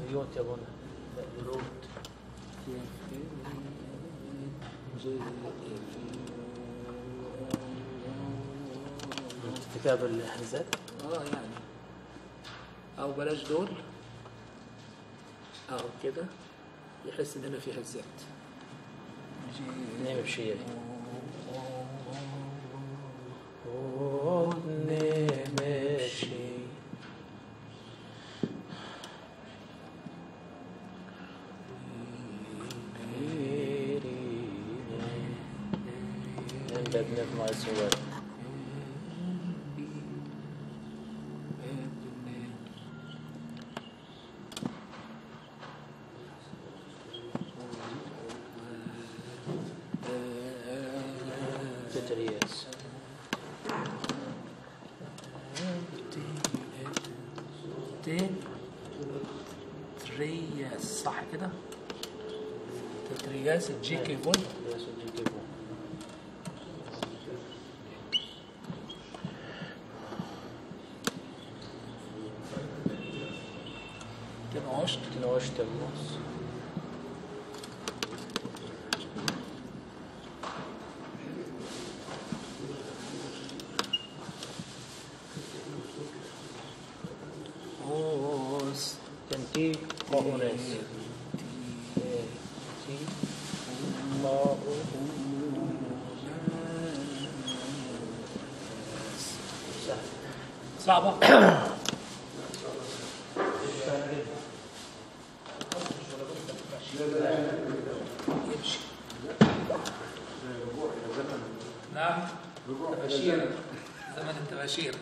يوت يا بنا يروت كتاب الهزات اه يعني او بلاش دول او كده يحس ان هنا في هزات نعمل بشيء نمشي نبدأ بنسمع السؤال تتريس تين ترياس صح كده تترياس الجي كي فول تنعشت تنوشت الموس اوس تنتي قهونس تي ما سهل صعبة يمشي نعم تباشير زمن التباشير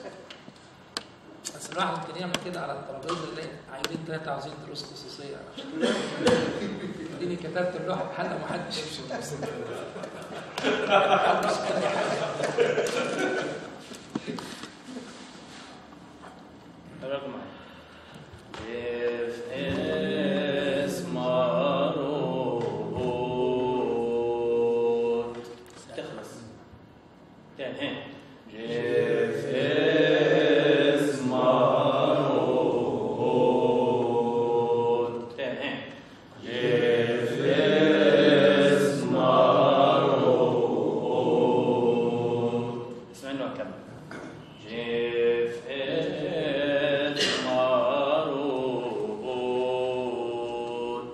بس الواحد ممكن يعمل كده على الترابيزه اللي عايزين ثلاثة عاوزين دروس خصوصية اديني كتبت اللوحة بحالها ومحدش يمشي مش أي حاجة رقم If اسمروا تخلص تاني جف اسمروا تاني جف اسمروا اسمعني وكمل جف اسمروا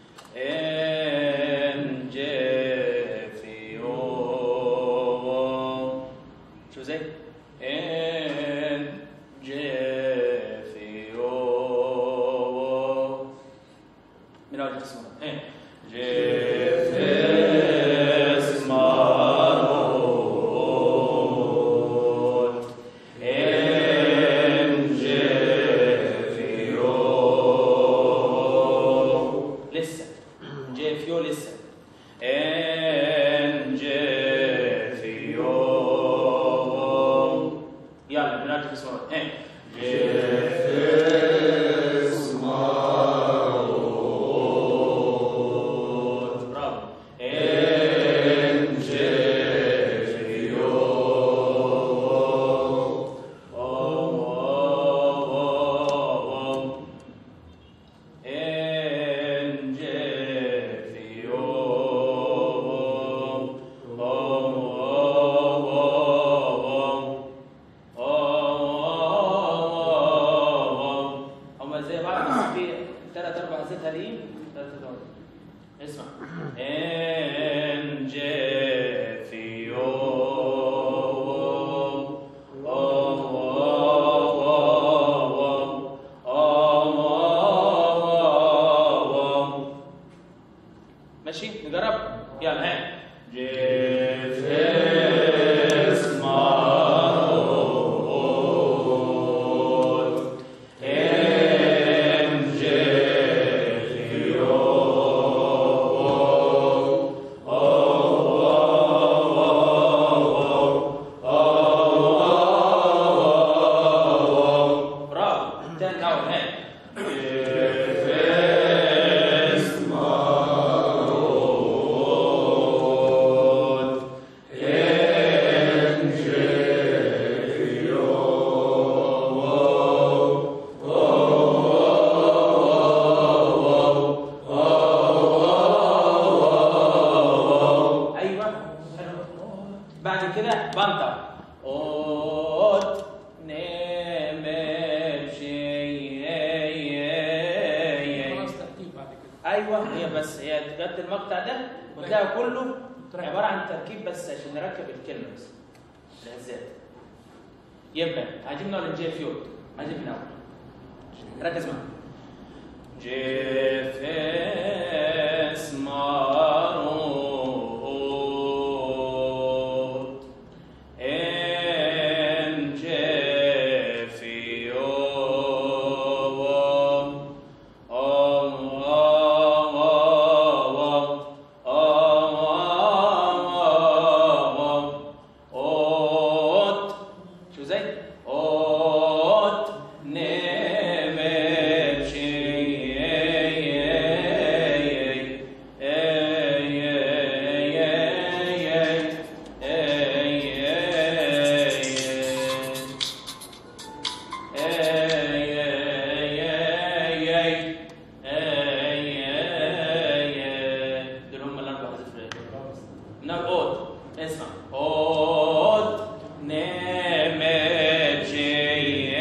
ان جفيو شو زي ان جفيو من اول تسمع ايه جف اسمروا ان جفيو لسه جيفيو لسه ان جيفيو يلا بنركز اسمه ايه برافو ان جيفيو ان جيفيو هما زي بعض بس في ثلاث اربع زيت هالين ثلاث اربع اسمع ان جيفيو ماشي نجرب يلا ها جيف اسمرود ان جيفيو بس هي جت المقطع ده وتلاقي كله عباره عن تركيب بس عشان نركب الكلمه بس الهزات يبقى عايزين من اول جي فيوت عايزين من اول ركز معايا جفس ماروت ان جفيو شو زي؟ اوت دول هم الاربع حذف من الاوت اسمع اوت نمت شيء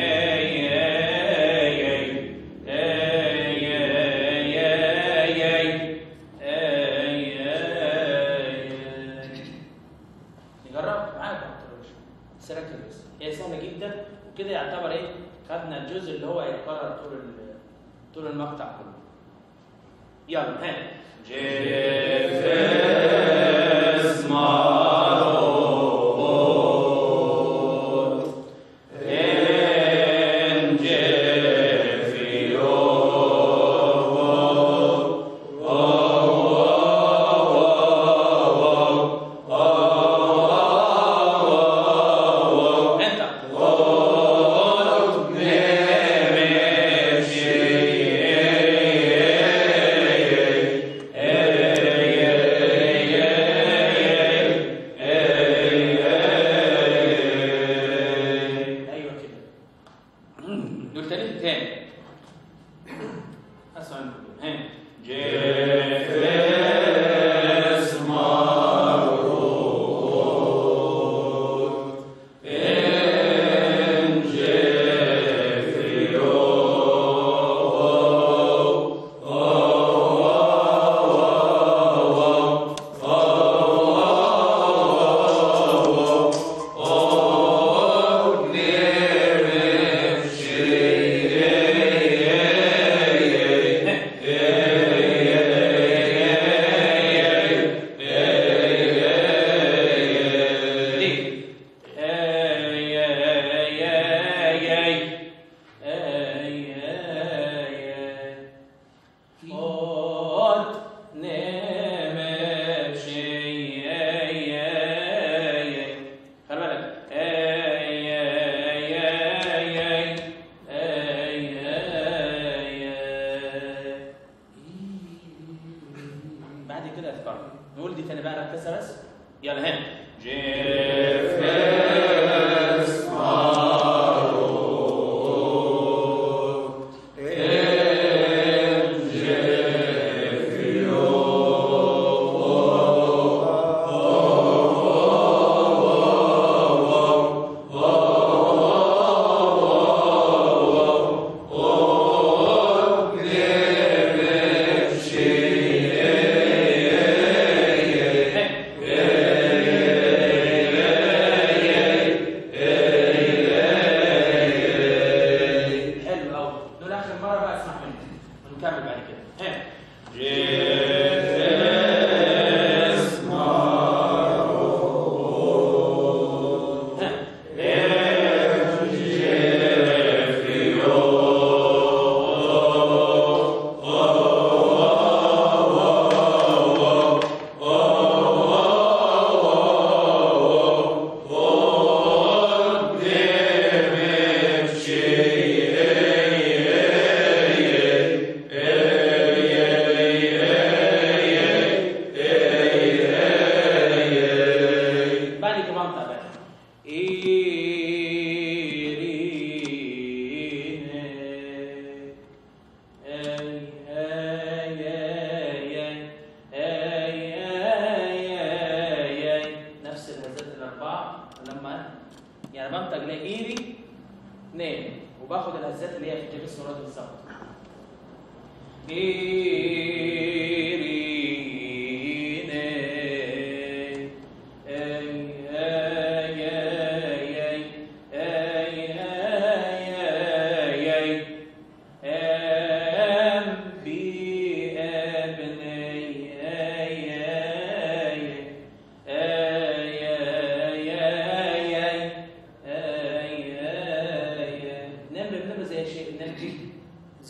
نجرب معاك ما تقدرش. بس ركز بس هي سهله جدا وكده يعتبر ايه خدنا الجزء اللي هو هيتكرر طول ال- طول المقطع كله يلا ها جفس ماروت ان جفيو انت ايوه كده دول تاني تاني اسمع منهم. ها جفس ماروت ان جفيو دي اي اي اي اي اي اوت نمت شيء اي اي خلي بالك اي اي اي اي اي بعد كده اذكار نقول دي تاني بقى ركزها بس يلا هنا جفس حلو قوي دول اخر مره بقى اسمع مني ونكمل بعد كده ها جفس ها بعد كمان طبعا إيريني أي أي أي أي أي أي أي نفس الهزات الأربعة لما يعني بنطق ليه إيري نين وباخد الهزات اللي هي في الجبس مراد بالظبط إيري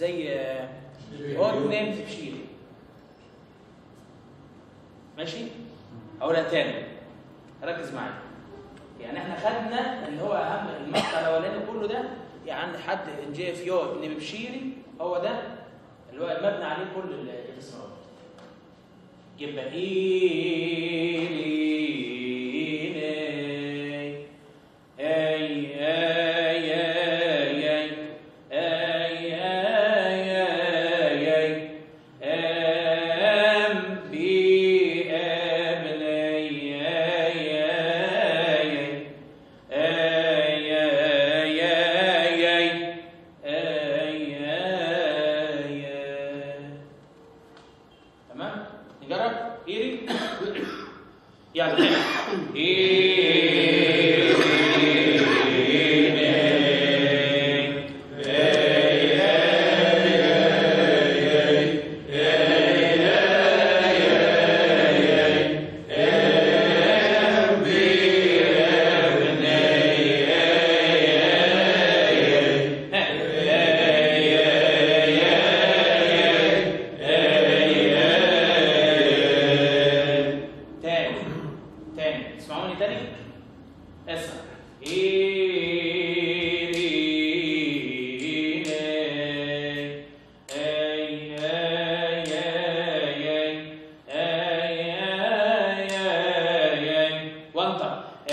زي آه، هو اتنين في بشير ماشي اقولها تاني ركز معايا يعني احنا خدنا اللي هو اهم المقطع الاولاني كله ده يعني حد جي اف يو ابن بشيري هو ده اللي هو مبني عليه كل ال- الاسماء يبقى إيليني أي أي أي أي أي أي أي أم بي أبني أي أي أي أي أي أي أي أي أي تمام نجرب ايري يلا تاني تاني تسمعوني تاني اسمع إيريني أي أي أي أي أي أي أي أي وانت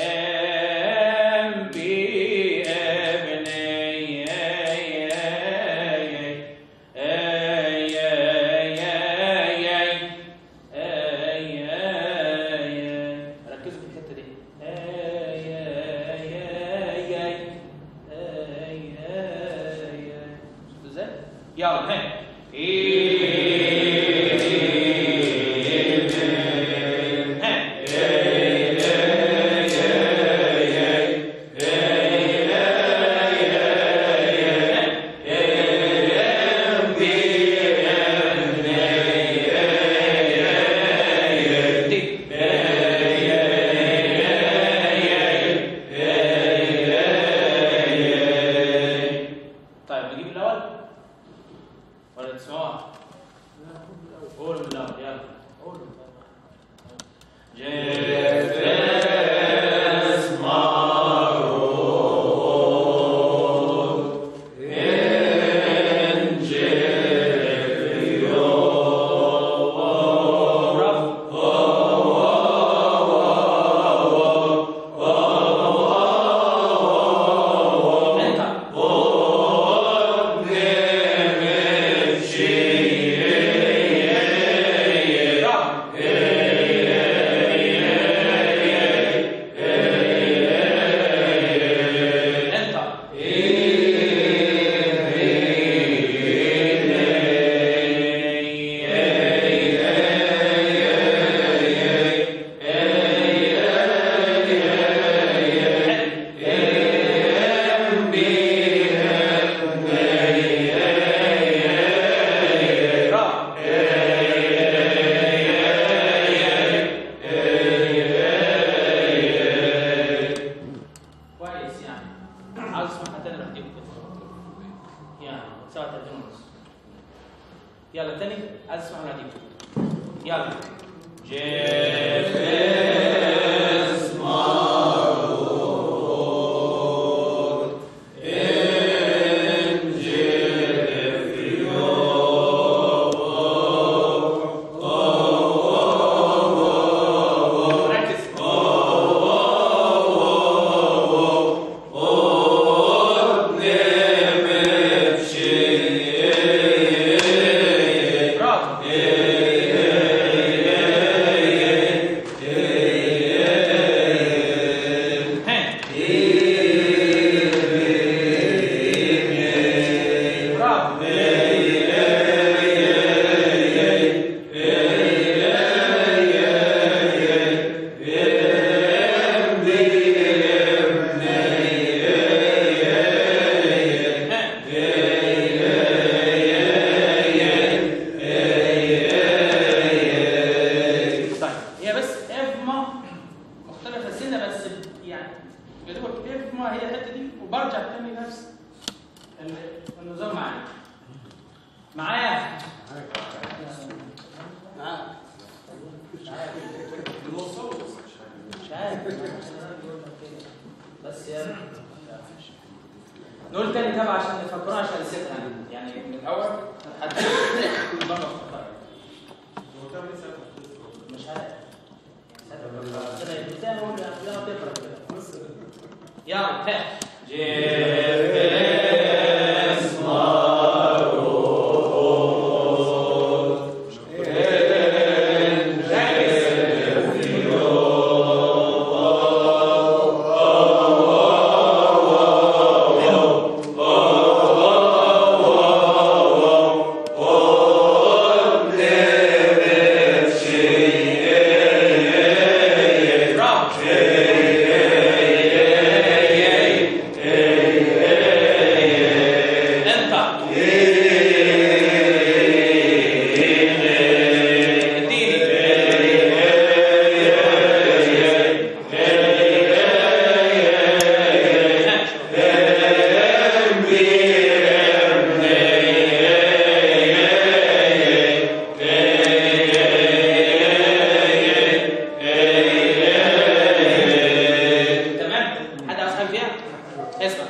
أم بي أبني أي أي أي أي أي أي أي أي ركزوا في الحتة دي أي أي أي أي أي أي شفتوا ازاي؟ يلا هي طيب نجيب الاول ولا تسمعوها؟ قول من الاول يلا قول برافو انت برافو انت برافو كويس يعني عاوز اسمعها تاني لوحدي كده يعني 37 ونص يلا تاني عايز اسمع لوحدي يلا جيف ركز برافو معايا مش عارف بس يا نقول تاني تبع عشان نفكرها عشان نسيبها يعني من الاول لحد مرة أفتكرها. مش عارف ربنا يديها نقول زي ما تقرا كده يلا ها برافو انت اديني تمام حد عاوز حاجه فيها اسمع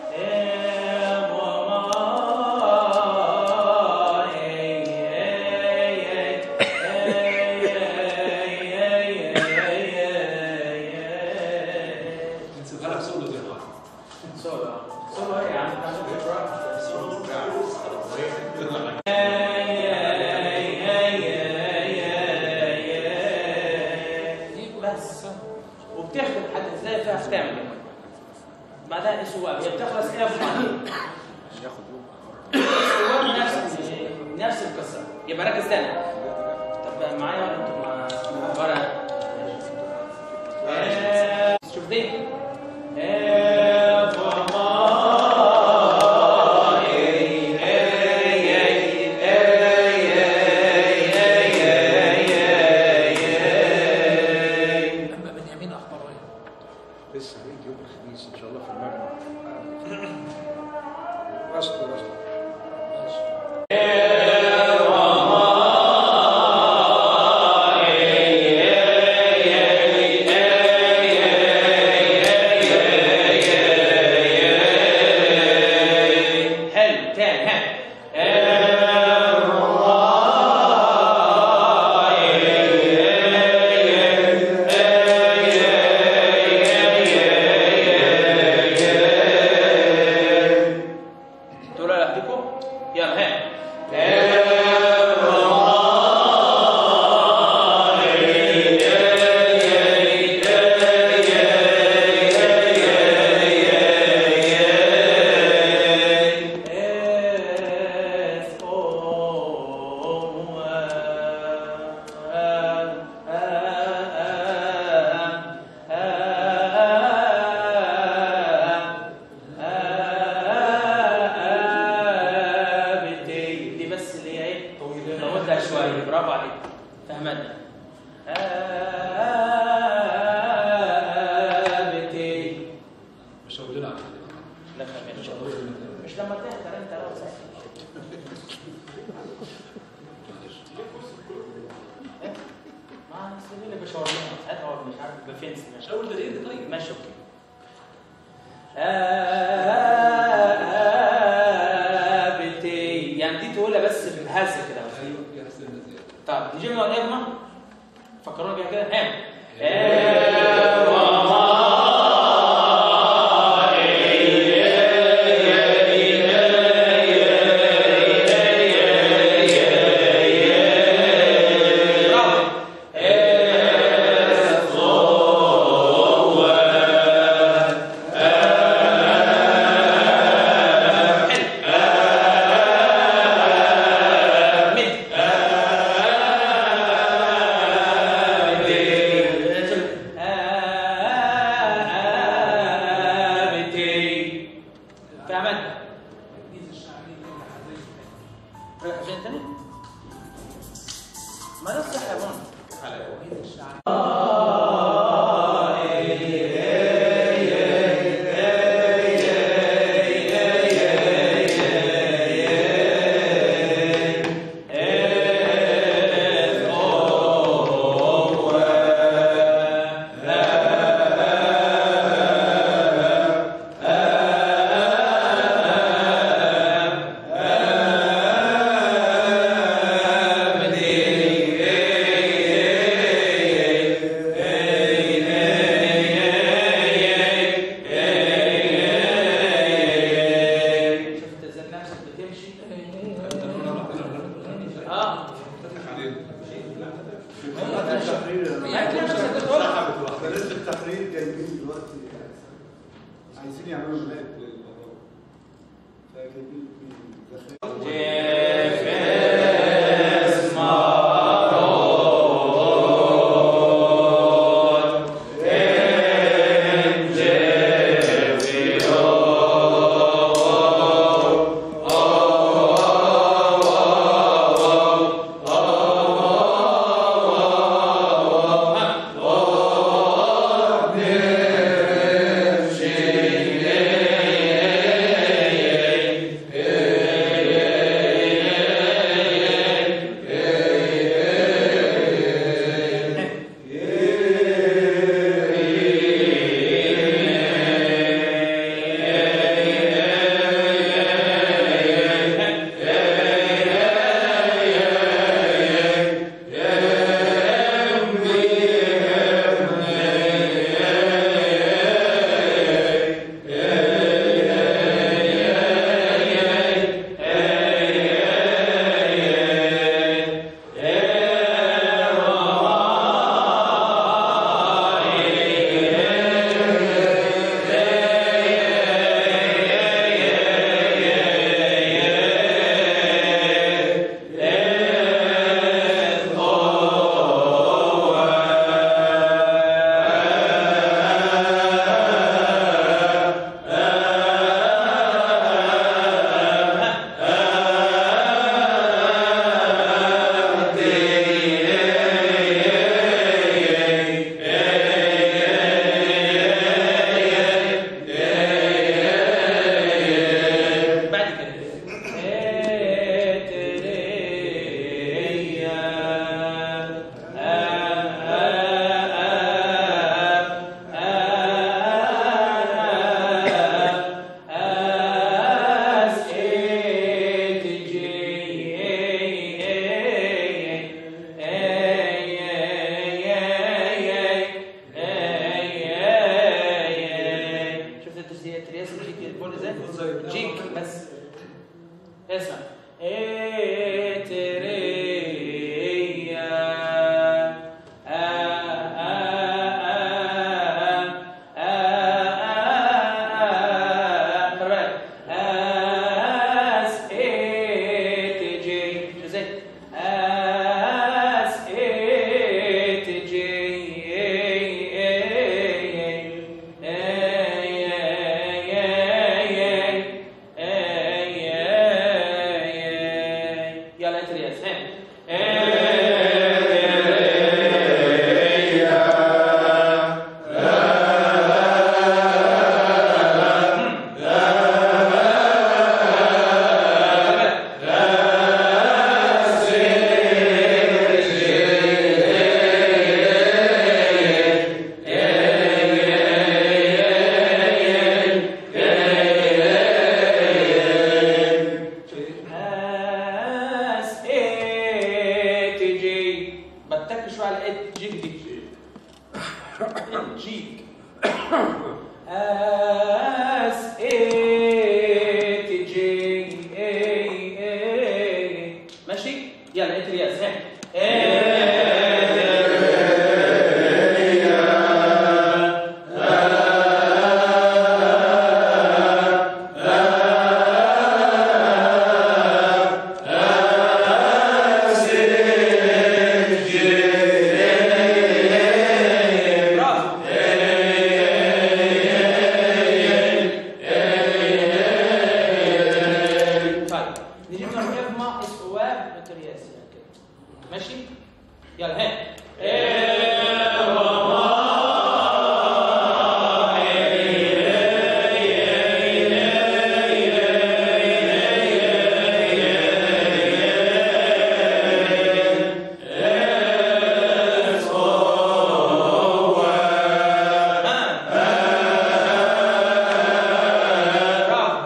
نسيبها لك سولو دي يا معلم. سولو سولو يا عم بس وبتخدم حد ازاي فيها ختام كده بعدها اسواب هي بتخلص ايه اسواب نفس نفس القصه يبقى ركز تاني طب معايا ولا انتوا مع ورا شوف دي اما بنيامين اخباره ايه؟ لسه هيجي يوم الخميس ان شاء الله في المجمع وصل وصل ماشي حلو تاني ها تقولوا لوحدكم يلا ها دي بس اللي هي ايه طولها شويه برافو عليك فهمتنا آبتي مش هقول لنا على كده. لا فهمت مش لما تحضر انت لو ساكت معلش. ما سيبني اللي بشاور لهم ساعتها هو مش عارف بفنس مش هقول دليل طيب ماشي اوكي آبتي يعني دي تقولها بس بالهز كده ايوه يا حسين زياده طب نجيب له الابمه فكرونا بيها كده هم فهمت عشان تاني ما ده صح يا بابا بعد كده شفت التسديد الترياس جيك البول ازاي؟ جيك بس اسمع إيه تريا آ آ آ آ آ خلي بالك آس إيه تجي شو زي آس إيه تجي يلا انت رياض اس اي تي جي بتك شويه على ايه جيك دي جيك اس اي تي جي اي اي ماشي يلا انت رياض ها برافو طيب نجيب مركب مع استواء بترياس يعني كده ماشي يلا ها برافو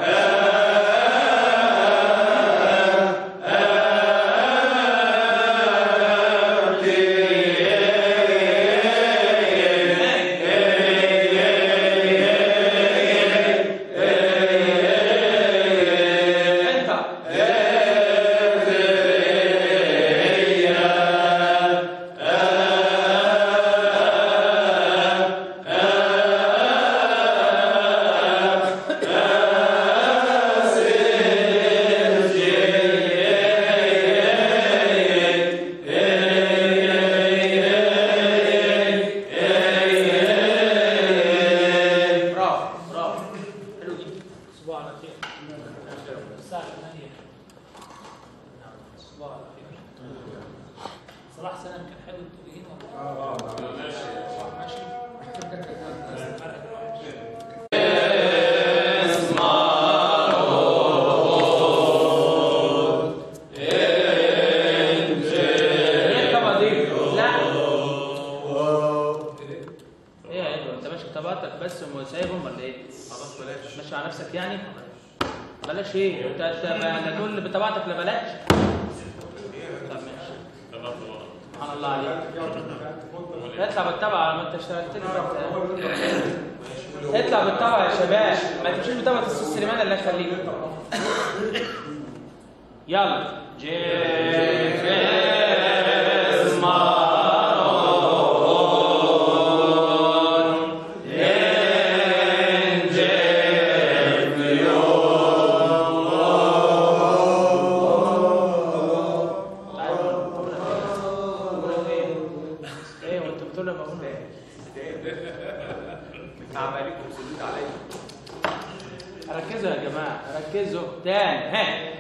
الساعة 8 الصباح على خير صلاح سلام كان حلو التوجيه ولا اه ماشي فرق الوحش. ايه الطبقه دي؟ لا ايه يا ادوارد انت ماشي بطبقتك بس وسايبهم ولا ايه؟ خلاص بلاش ماشي على نفسك يعني؟ بلاش ايه؟ انت انت لا تقول بطبقتك لا بلاش؟ طب ماشي سبحان الله عليك اطلع بالطبقه ما انت اشتغلت لي اطلع بالطبقه يا شباب ما تمشيش بطبقه السوس سليمان اللي يخليك يلا جيفز ايه وانت بتقول لما اقول عمالكم سدود عليا ركزوا يا جماعه ركزوا تاني ها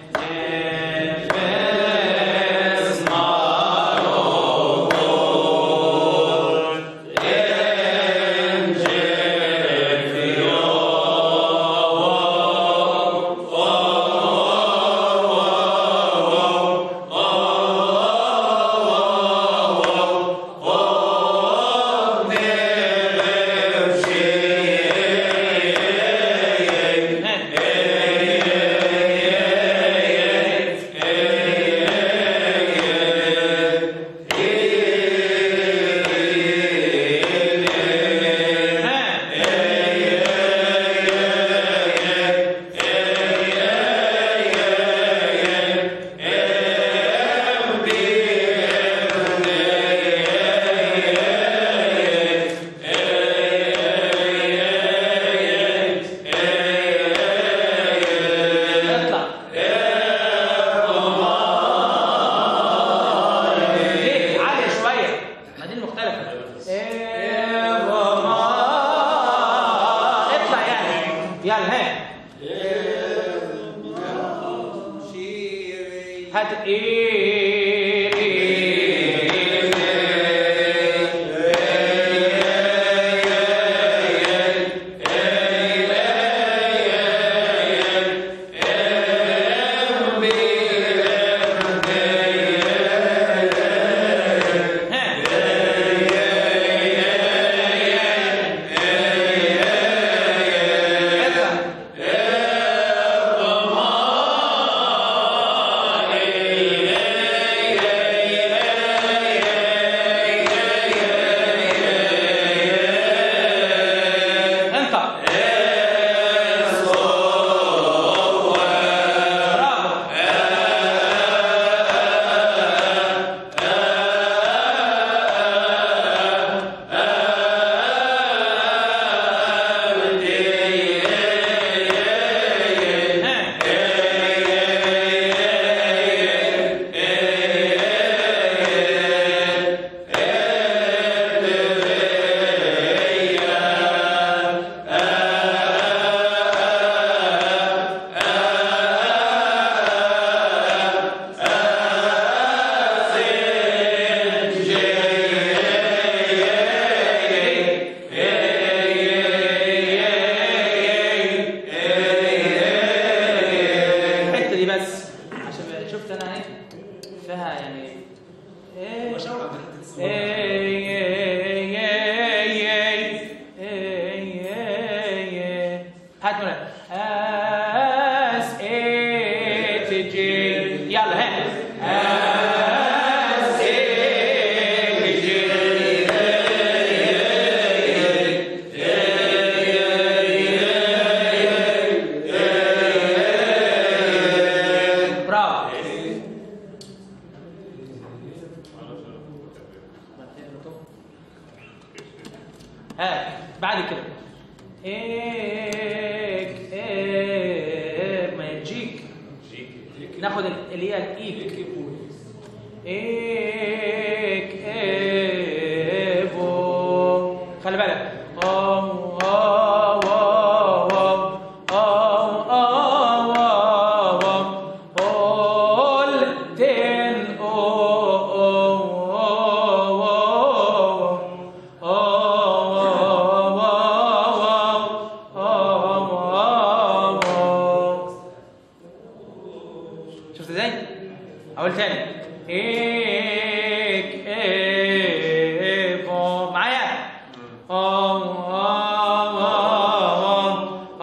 اطلع ليه عالية شوية ما دي المختلفة اطلع يعني يلا ها هات اطلع انت برافو ها الحته دي بس عشان شفت انا ايه فيها يعني ايه بشاور على حته السؤال ايه ايه ايه ايه ايه هات من اس اي تي جي يلا ها اس اي جي برافو ها بعد كده ايك ايك ما يجيك ناخد ال- اللي هي الايك ايك ايفو خلي بالك أو أو أو أو أو أو شفت ازاي؟ اقول تاني ايك ايك أو. معايا أو، أو، أو،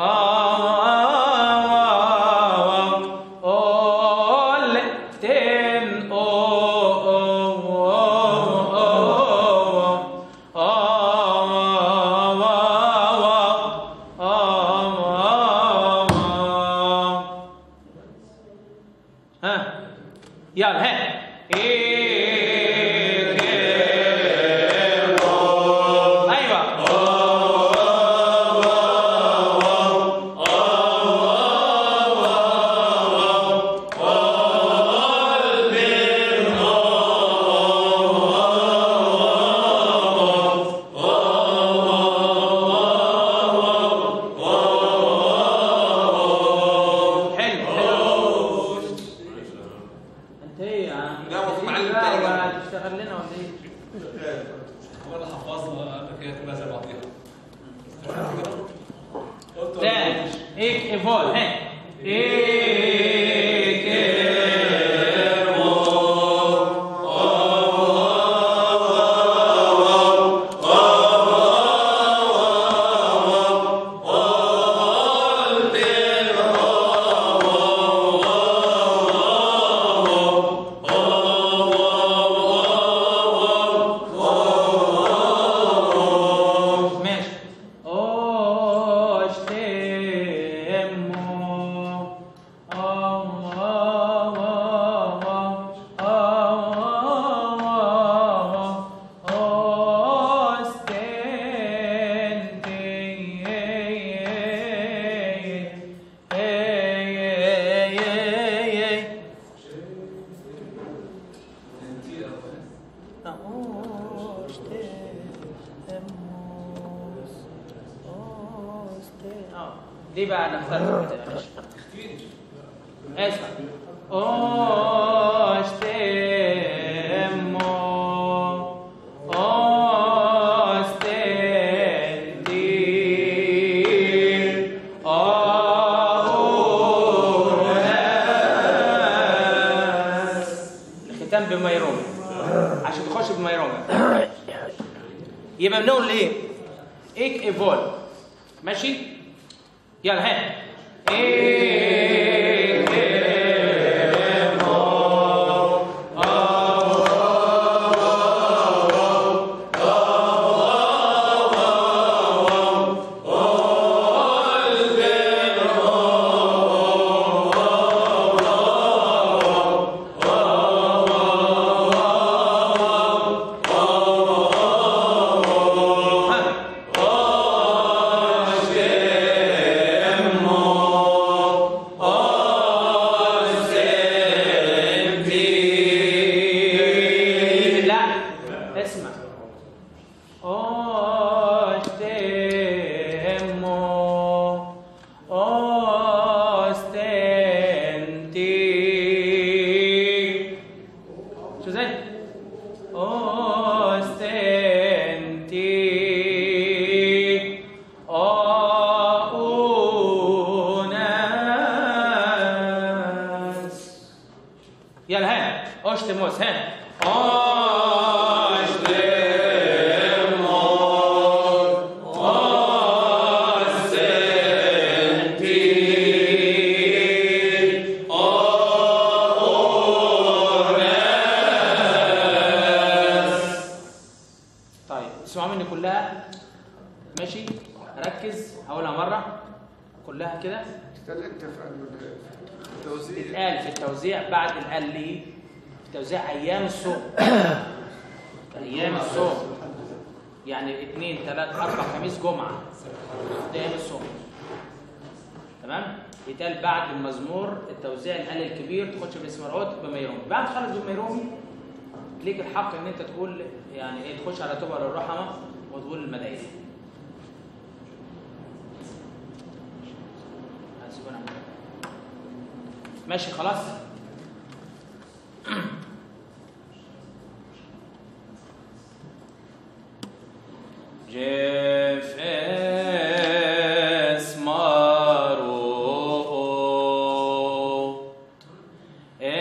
أو، أو، أول، تن، أو، أو، أو، أو، ها يلا ها ايوه حلو حلو انت ايه يا عم؟ لا، هو في معلم لا، تاني ولا جنبي. هتشتغل لنا ولا ايه؟ مرة حفظنا قال لك هي كلها زي بعضيها قلت تاني ايك ايفول ها ايك ماشي اشتموا دي بقى نختار كده ماشي اسمع أشتمو أستنتي أوناس الختام بميرون عشان تخش بميرون يبقى بنقول ايه؟ ايك ايفول ماشي؟ يلا ها ايك لا اسمع أشتمو أستنتي شو زي أستنتي أوناس يلا ها اشتموس ها طيب اسمعوا مني كلها ماشي ركز هقولها مره كلها كده اتكلمت في التوزيع اتقال في التوزيع بعد القال ليه في توزيع ايام الصوم ايام الصوم يعني اثنين ثلاث اربع خميس جمعه ده ايام الصوم تمام يتقال بعد المزمور التوزيع القال الكبير تخش باسم مرعوت بميرومي بعد خالص بميرومي ليك الحق ان انت تقول يعني ايه تخش على تبر الرحمه وتقول المدعيه هتسيبونا ماشي خلاص جيف اسمارو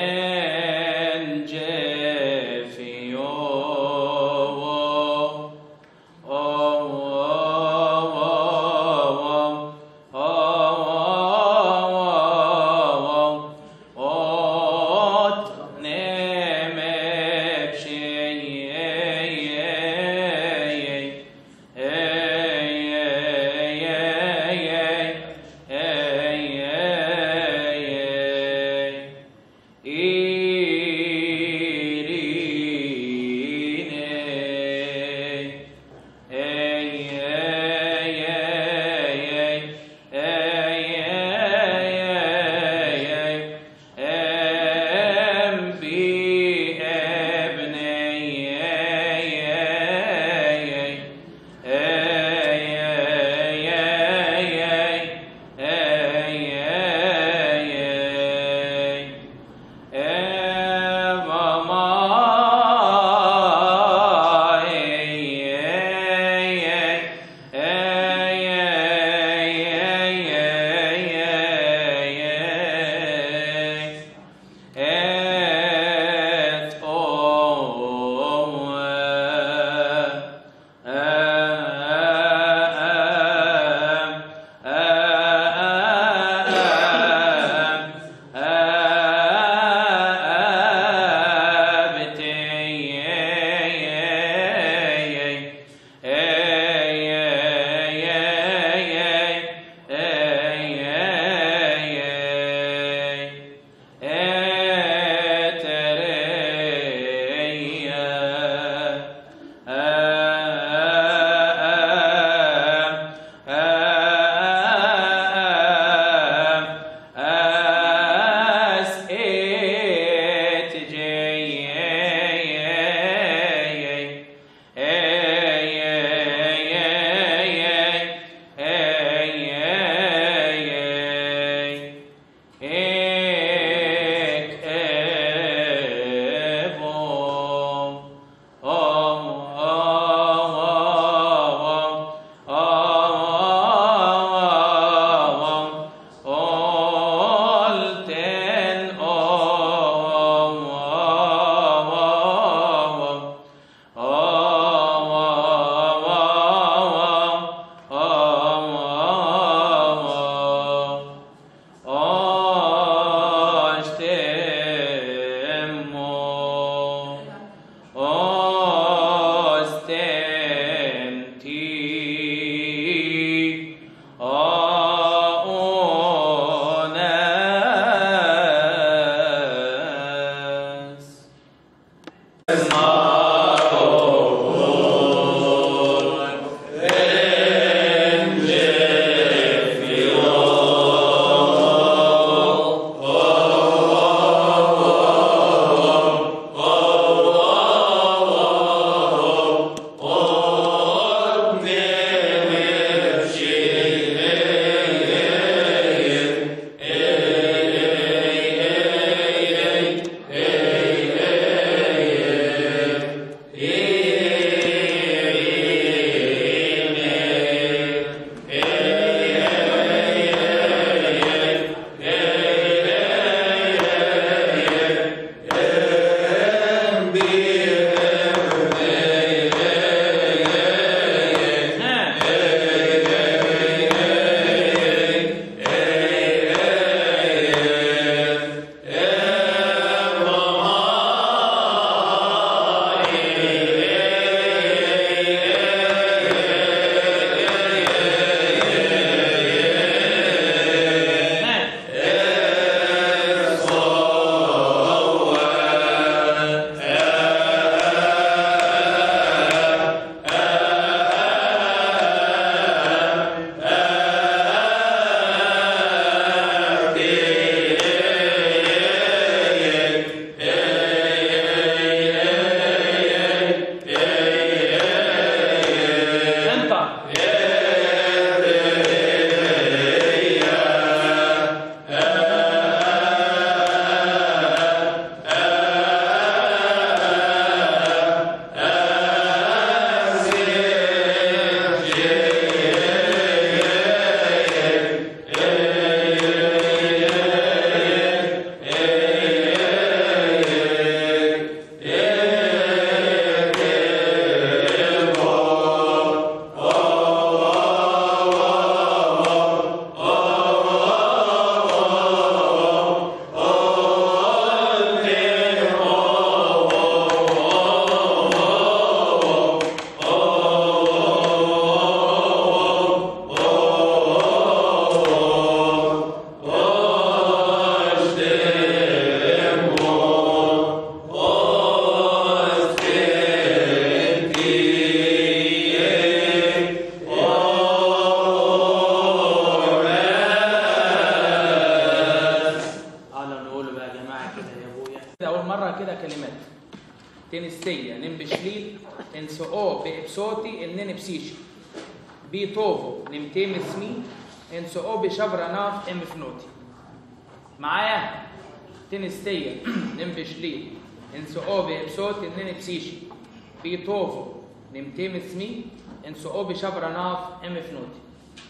قولوا بقى يا جماعه كده يا ابويا كده اول مره كده كلمات تنستيا نمبشليل انسو بإبسوتي النين بسيشي بيتوفو نمتيم اسمي انسو بشبرناف ام فنوتي معايا تنستيا نمبشليل انسو بإبسوتي النين بسيشي بيتوفو نمتيم اسمي انسو بشبرناف ام فنوتي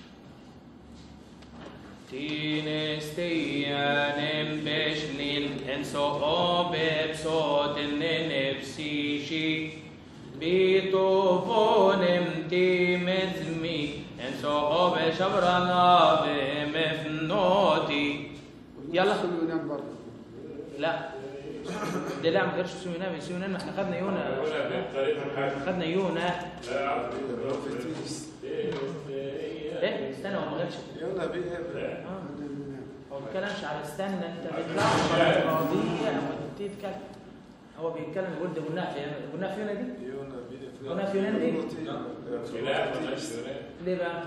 Tinestianem beshlil en so obepsot nenepsishi bitofonem timezmi en so obeshabrana bemefnoti يلا نفس اليونان برضه لا ده لا ما غيرش اسمه يونان اسمه يونان ما احنا خدنا يونا خدنا يونا ايه استنى هو ما غيرش يونا بيه آه. هو ما بيتكلمش على استنى انت بتلخبط القضيه وتتكلم هو بيتكلم يقول ده قلناها في قلناها في هنا دي يونا بيه قلناها في يونان دي ليه بقى؟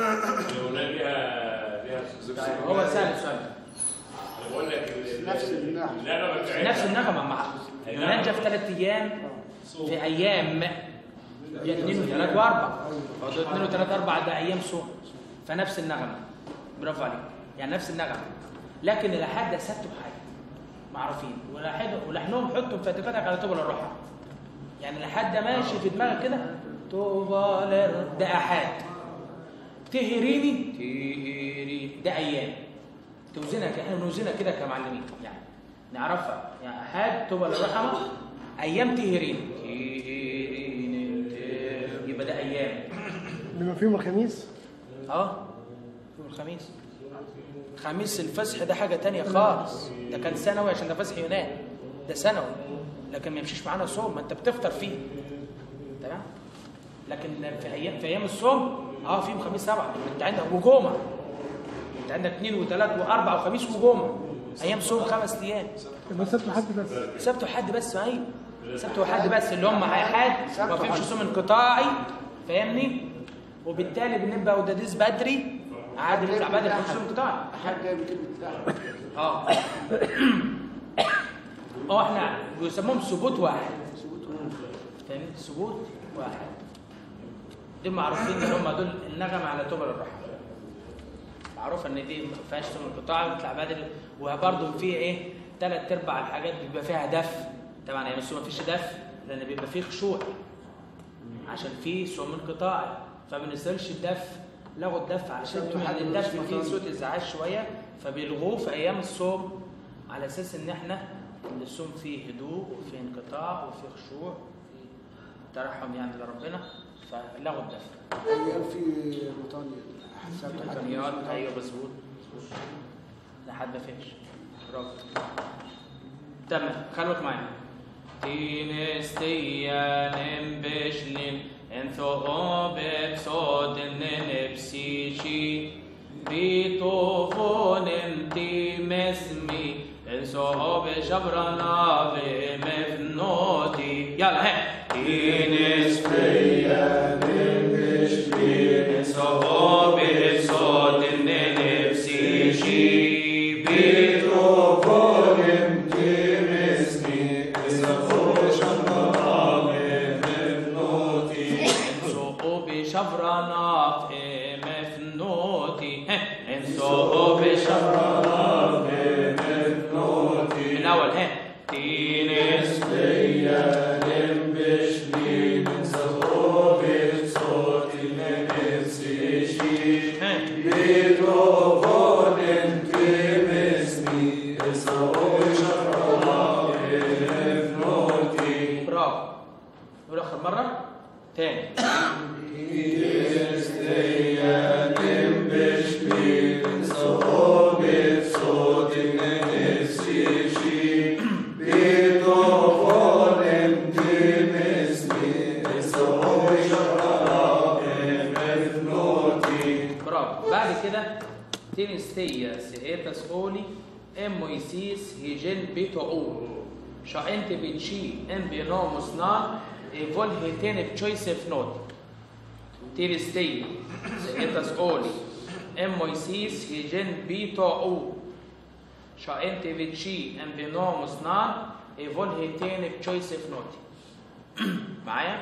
طيب هو سأل السؤال نفس النحو نفس النغمه مع يونان جاء في ثلاث ايام في ايام جاء اثنين وثلاث واربع هو ده اثنين وثلاث اربع ده ايام صوم فنفس النغمه برافو عليك يعني نفس النغمه لكن الاحاد ده سبت وحاجه معروفين والاحاد ولحنهم حطوا في فتحتك على طوبى للروحه يعني الاحاد ده ماشي في دماغك كده طوبى للروحة. ده احاد تهريني تهري ده ايام توزنها ك- احنا بنوزنها كده كمعلمين يعني نعرفها يعني احاد طوبى للرحمه ايام تهرين تهرين تهرين. يبقى ده ايام بما فيهم الخميس اه يوم الخميس خميس الفسح ده حاجة تانية خالص ده كان سنوي عشان ده فسح يونان ده سنوي لكن ما يمشيش معانا صوم ما انت بتفطر فيه تمام لكن في ايام في ايام الصوم اه فيهم خميس سبعة انت عندك وجمعة انت عندك اثنين وثلاث واربع وخميس وجمعة ايام صوم خمس ايام يبقى سبت حد بس سبت وحد بس ايوه سبت وحد بس اللي هم حد ما فيش صوم انقطاعي فاهمني وبالتالي بنبقى وداديس بدري عادي بيطلع بدري في صوم انقطاعي حد جاي من كلمة لحم اه اه احنا بيسموهم ثبوت واحد فاهمين ثبوت واحد دول معروفين ان هم دول النغمه على توبر الرحمه معروف ان دي ما فيهاش صوم انقطاعي ويطلع بدري وبرضه في ايه ثلاث ارباع الحاجات بيبقى فيها دف طبعا هي بس ما فيش دف لان بيبقى فيه خشوع عشان في صوم انقطاعي فما بنستغلش الدف لغوا الدف علشان سبت يقولوا وحد ان الدف مش فيه مطلوب. صوت ازعاج شويه فبيلغوه في ايام الصوم على اساس ان احنا ان الصوم فيه هدوء وفيه انقطاع وفيه خشوع وفيه ترحم يعني لربنا فلغوا الدف ايام في بريطانيا سبت حد الامكانيات ايوه مظبوط لحد ما فيش برافو تمام خلوك معايا تينستيان بشلين انثو ببسود نبسيشي بيتوفون تيمسمي انثو بشبرنا بمفنوتي يلا هي تينستيان بشلين انثو ببسود نبسيشي بيتوفون انسو بشبرنا في مفنوتي ها، انسو بشبرنا في مفنوتي من الاول ها تينس ها برافو نقول اخر مره تاني برافو بعد كده تينستيا سيئتس اولي امويسيس هيجين بيتو او شا انت بتشي ام بينوموس نان ايفول هيتين بتشويسف نوت تينستيا سيئتس اولي امويسيس هيجين بيتو او شا انت بتشي ام بنوموس نان ايفول هيتين بتشويسف نوتي معايا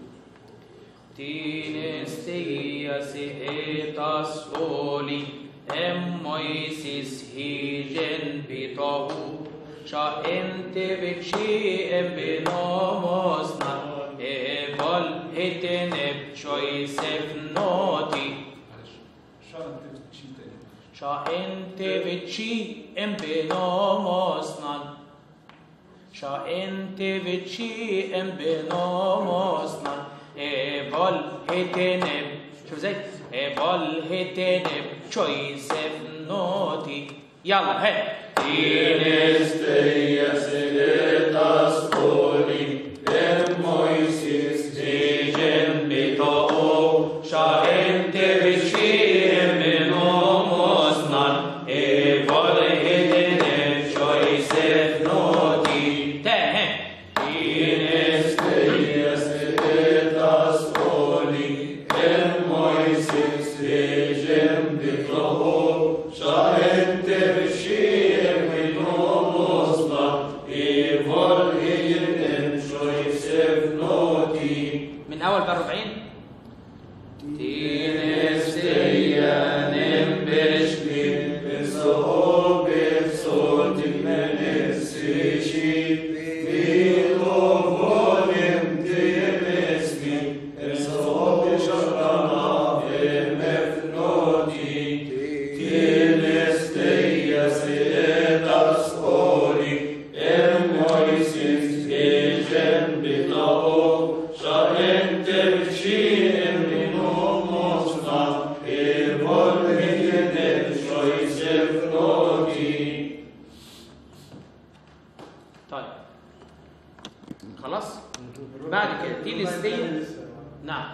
Tinestias etas oli emmoisis higen bitohu Sha ente vici embinomosna evol hiteneb choisef noti معلش شهر انت بتشيل تاني Sha ente vici embinomosna Sha ente vici embinomosna evol hiteneb شوف ازاي evol hiteneb choisef noti يلا هي من اول بقى 40 طيب خلاص بعد كده دي الاستين نعم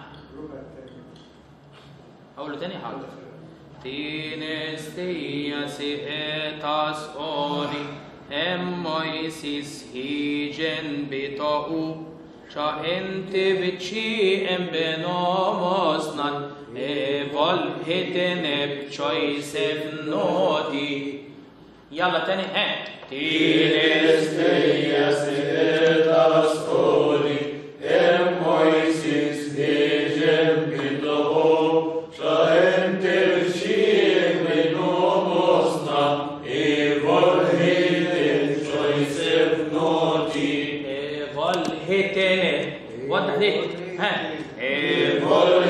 اقول له تاني حاضر Tinestias etas oni emmoisis higen bitou Cha ente vici embenomosnan evol hiteneb choisef nodi يلا تاني ها Tinestias evol hiteneb وضح ليه ها evol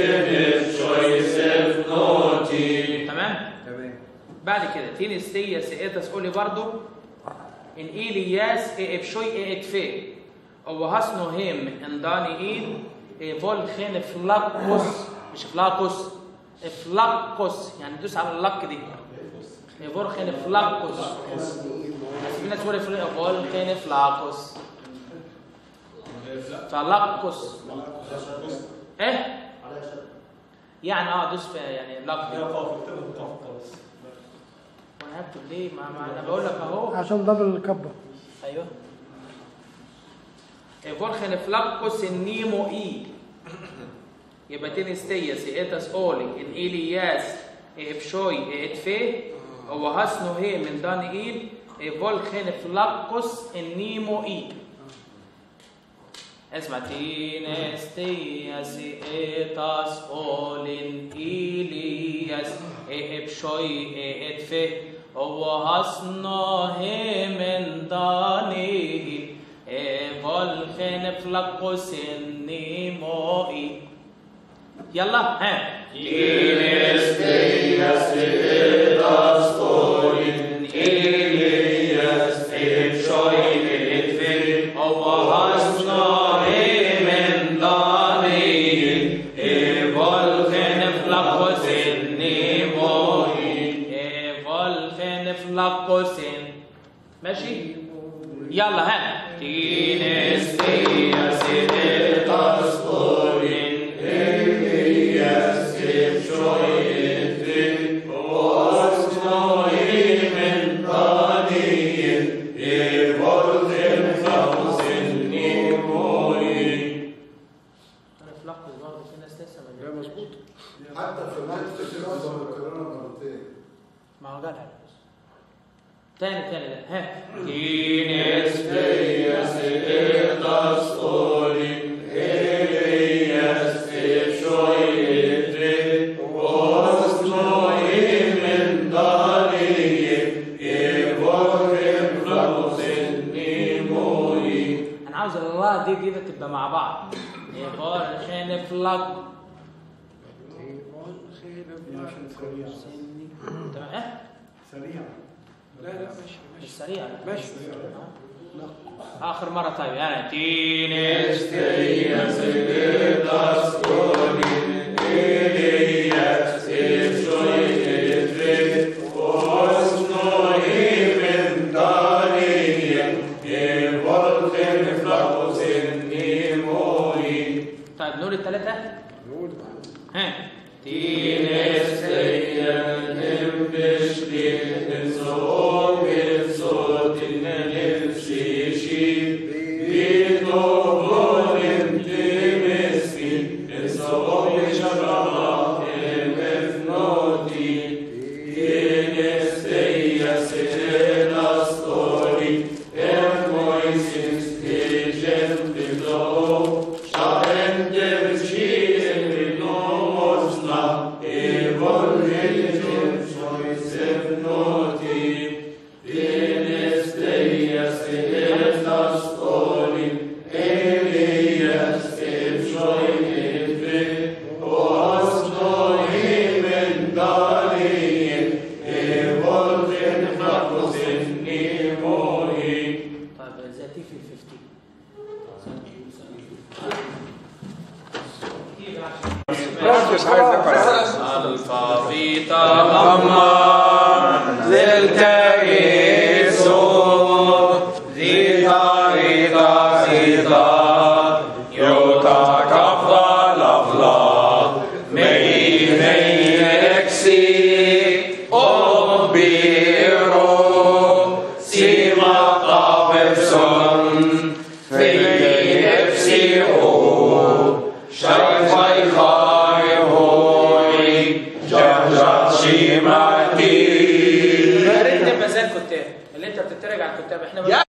تمام تمام بعد كده تين ستيا سيئتس قولي برضو ان إيلياس إبشوي إتفي او هاسنو هم ان داني إيل فول خين فلاكوس مش فلاكوس فلاكوس يعني دوس على اللك دي فول خين فلاكوس بس في ناس تقول فل- فول خين فلاكوس فلاكوس ايه يعني اه دوس في يعني لك هي قاف اكتبها قاف خلاص وانا هكتب ليه ما, ما انا بقول لك اهو عشان دبل الكبة ايوه فورخن فلاكوس النيمو اي يبقى تينستيا سيئتس اولي ان إلياس ابشوي اتفي هو هاسنو هي من دان ايل فولخن فلاكوس النيمو اي اسمع تينستيا سيئتس اولين إلياس ابشوي اتفي هو هاسنو هي من دان ايل فولخن فلاكوس النيمو اي يلا ها ماشي يلا ها تينستيا سيدتاس اولين انا في لقطه برضه في ناس لسه ما ده مظبوط حتى في المنطق الكورونا مرتين ما هو جالها بس تاني تاني لا ها تينس فيس انا عاوز الله دي كده تبقى مع بعض يبقى عشان فلق تمام ها سريع لا لا ماشي مش ماشي سريع ماشي اخر مره طيب يعني تينس طيب نقول الثلاثه ها تينس طيب ذاتي في 50 Practice high difference. الفا بيتا غما نلتقي سوم زيتا إيتا زيتا يوتا كفا لفلا مي مي اكسي أم بيرو سيما طابسون في نفسي أو شايفاي خاي هوي جهجة شيماتي يا ريت تبقى زي الكتاب اللي انت بتترجع على الكتاب احنا